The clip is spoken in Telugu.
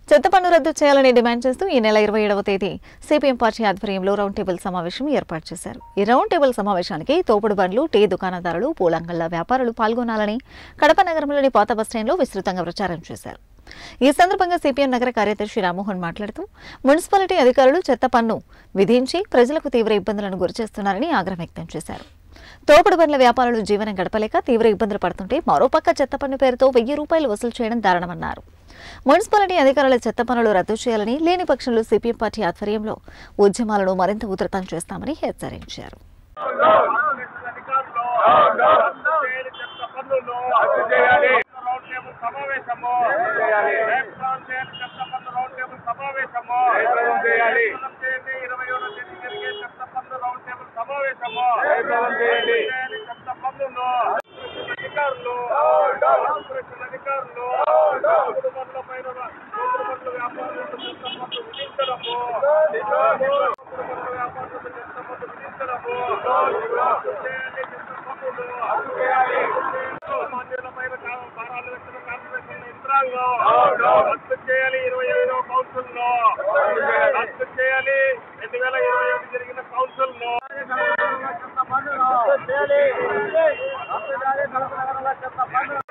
చెత్త పన్ను రద్దు చేయాలని డిమాండ్ చేస్తూ ఈ నెల ఇరవై ఏడవ తేదీ సిపిఎం పార్టీ ఆధ్వర్యంలో రౌండ్ టేబుల్ సమావేశం ఏర్పాటు చేశారు ఈ రౌండ్ టేబుల్ సమావేశానికి తోపుడు బండ్లు టీ దుకాణదారులు పూలంగళ్ల వ్యాపారులు పాల్గొనాలని కడప నగరంలోని పాత బస్టాండ్లో విస్తృతంగా ప్రచారం చేశారు ఈ సందర్భంగా సిపిఎం నగర కార్యదర్శి రామ్మోహన్ మాట్లాడుతూ మున్సిపాలిటీ అధికారులు చెత్త పన్ను విధించి ప్రజలకు తీవ్ర ఇబ్బందులను గురిచేస్తున్నారని ఆగ్రహం వ్యక్తం చేశారు తోపుడు బండ్ల వ్యాపారులు జీవనం గడపలేక తీవ్ర ఇబ్బందులు పడుతుంటే మరోపక్క చెత్త పన్ను పేరుతో వెయ్యి రూపాయలు వసూలు చేయడం దారుణమన్నారు మున్సిపాలిటీ అధికారుల చెత్త పనులు రద్దు చేయాలని లేని పక్షంలో సిపిఎం పార్టీ ఆధ్వర్యంలో ఉద్యమాలను మరింత ఉధృతం చేస్తామని హెచ్చరించారు సమావేశము రౌండ్ టేబుల్ సమావేశము ఇరవై ఏడో తేదీ జరిగే చెత్త పన్ను రౌండ్ టేబుల్ సమావేశము చెత్త పన్నును అధికారులు కార్పొరేషన్ అధికారులు కుటుంబంలో పైన కుటుంబంలో వ్యాపారులకు చెత్త పన్ను విధించడము కుటుంబంలో వ్యాపారులకు చెత్త పన్ను విధించడము చేయాలి చెత్త పన్నులు సామాన్యుల పైన భారాలు వేసిన కార్పొరేషన్ యంత్రాంగం రద్దు చేయాలి ఇరవై ఐదో కౌన్సిల్ లో రద్దు చేయాలి రెండు వేల ఇరవై ఐదు జరిగిన కౌన్సిల్ లో చెత్త పన్నులు